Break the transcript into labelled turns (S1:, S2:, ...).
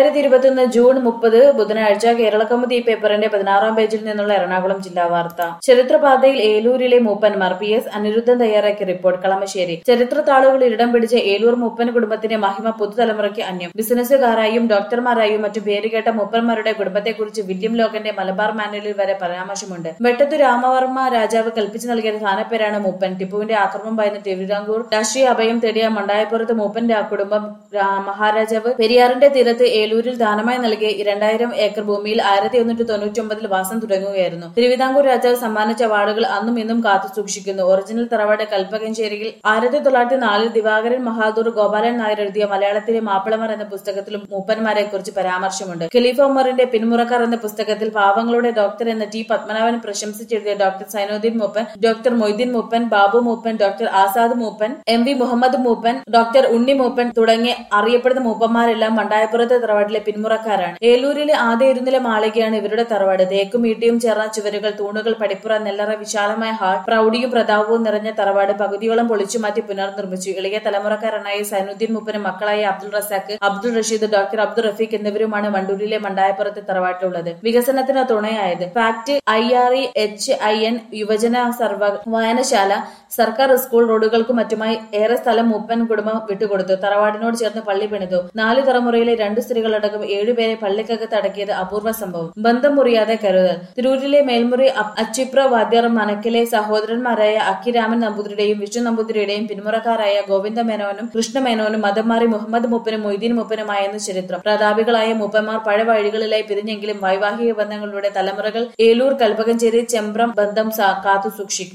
S1: രണ്ടായിരത്തി ഇരുപത്തിയൊന്ന് ജൂൺ മുപ്പത് ബുധനാഴ്ച കേരളകൗമുദി പേപ്പറിന്റെ പതിനാറാം പേജിൽ നിന്നുള്ള എറണാകുളം ജില്ലാ വാർത്ത ചരിത്രപാതയിൽ ഏലൂരിലെ മൂപ്പന്മാർ പി എസ് അനിരുദ്ധൻ തയ്യാറാക്കിയ റിപ്പോർട്ട് കളമശ്ശേരി ചരിത്ര താളുകളിൽ ഇടം പിടിച്ച ഏലൂർ മൂപ്പൻ കുടുംബത്തിന്റെ മഹിമ പുതുതലമുറയ്ക്ക് അന്യം ബിസിനസ്സുകാരായും ഡോക്ടർമാരായും മറ്റു പേരുകേട്ട മൂപ്പന്മാരുടെ കുടുംബത്തെക്കുറിച്ച് വില്യം ലോകന്റെ മലബാർ മാനുവലിൽ വരെ പരാമർശമുണ്ട് വെട്ടത്തു രാമവർമ്മ രാജാവ് കൽപ്പിച്ചു നൽകിയ സ്ഥാനപ്പേരാണ് മൂപ്പൻ ടിപ്പുവിന്റെ ആക്രമണം ഭയന്ന് തിരുവിതാംകൂർ രാഷ്ട്രീയ അഭയം തേടിയ മണ്ടായപ്പുറത്ത് മൂപ്പന്റെ ആ കുടുംബം രാ- മഹാരാജാവ് പെരിയാറിന്റെ തീരത്ത് ഏലൂരിൽ ദാനമായി നൽകിയ രണ്ടായിരം ഏക്കർ ഭൂമിയിൽ ആയിരത്തി എണ്ണൂറ്റി തൊണ്ണൂറ്റി ഒമ്പതിൽ വാസം തുടങ്ങുകയായിരുന്നു തിരുവിതാംകൂർ രാജാവ് സമ്മാനിച്ച വാർഡുകൾ അന്നും ഇന്നും കാത്തു സൂക്ഷിക്കുന്നു ഒറിജിനൽ തറവാട് കൽപ്പകഞ്ചേരിയിൽ ആയിരത്തി തൊള്ളായിരത്തി നാലിൽ ദിവാകരൻ മഹാദൂർ ഗോപാലൻ നായർ എഴുതിയ മലയാളത്തിലെ മാപ്പിളമാർ എന്ന പുസ്തകത്തിലും മൂപ്പന്മാരെ കുറിച്ച് പരാമർശമുണ്ട് ഖലീഫ ഉമറിന്റെ പിന്മുറക്കാർ എന്ന പുസ്തകത്തിൽ പാവങ്ങളുടെ ഡോക്ടർ എന്ന ടി പത്മനാഭൻ പ്രശംസിച്ചെഴുതിയ doctor Zainuddin Moopan doctor Moideen Moopan Babu Moopan doctor Azad Moopan M V Muhammad Moopan doctor Unni Moopan തുടങ്ങി അറിയപ്പെടുന്ന മൂപ്പന്മാരെല്ലാം മണ്ടായപ്പുറത്തെ തറവാട്ടിലെ പിന്മുറക്കാരാണ് ഏലൂരിലെ ആദ്യ ഇരുന്നില മാളികയാണ് ഇവരുടെ തറവാട് തേക്കും ഈട്ടിയും ചേർന്ന ചുവരുകൾ തൂണുകൾ പടിപ്പുറ നെല്ലറ വിശാലമായ ഹാൾ പ്രൗഢിയും പ്രതാപവും നിറഞ്ഞ തറവാട് പകുതിയോളം പൊളിച്ചു മാറ്റി പുനർനിർമ്മിച്ചു ഇളയ തലമുറക്കാരനായ സൈനുദ്ദീൻ മൂപ്പനും മക്കളായ അബ്ദുൾ റസാഖ് അബ്ദുൾ റഷീദ് ഡോക്ടർ അബ്ദുൾ റഫീഖ് എന്നിവരുമാണ് വണ്ടൂരിലെ മണ്ടായപ്പുറത്തെ തറവാട്ടിലുള്ളത് വികസനത്തിന് തുണയായത് FACT I R E H I N യുവജന സർവ വായനശാല സർക്കാർ സ്കൂൾ റോഡുകൾക്കും മറ്റുമായി ഏറെ സ്ഥലം മൂപ്പൻ കുടുംബം വിട്ടുകൊടുത്തു തറവാടിനോട് ചേർന്ന് പള്ളി പണിതു നാല് തലമുറയിലെ രണ്ട് സ്ത്രീകളടക്കം ഏഴുപേരെ പള്ളിക്കകത്ത് അടക്കിയത് അപൂർവ സംഭവം ബന്ധം മുറിയാതെ കരുതൽ തിരൂരിലെ മേൽമുറി അ- അച്ചിപ്ര വാദ്യർ മനക്കിലെ സഹോദരന്മാരായ അക്കിരാമൻ നമ്പൂതിരിയുടെയും വിഷ്ണു നമ്പൂതിരിയുടെയും പിന്മുറക്കാരായ ഗോവിന്ദ മേനോനും കൃഷ്ണ മേനോനും മതം മാറി മുഹമ്മദ് മൂപ്പനും മൊയ്തീൻ മൂപ്പനുമായെന്ന് ചരിത്രം പ്രതാപികളായ മൂപ്പന്മാർ പഴയ വഴികളിലായി പിരിഞ്ഞെങ്കിലും വൈവാഹിക ബന്ധങ്ങളുടെ തലമുറകൾ ഏലൂർ കൽപ്പകഞ്ചേരി ചെമ്പ്രം ബന്ധം സാ- കാത്തു സൂക്ഷിക്കും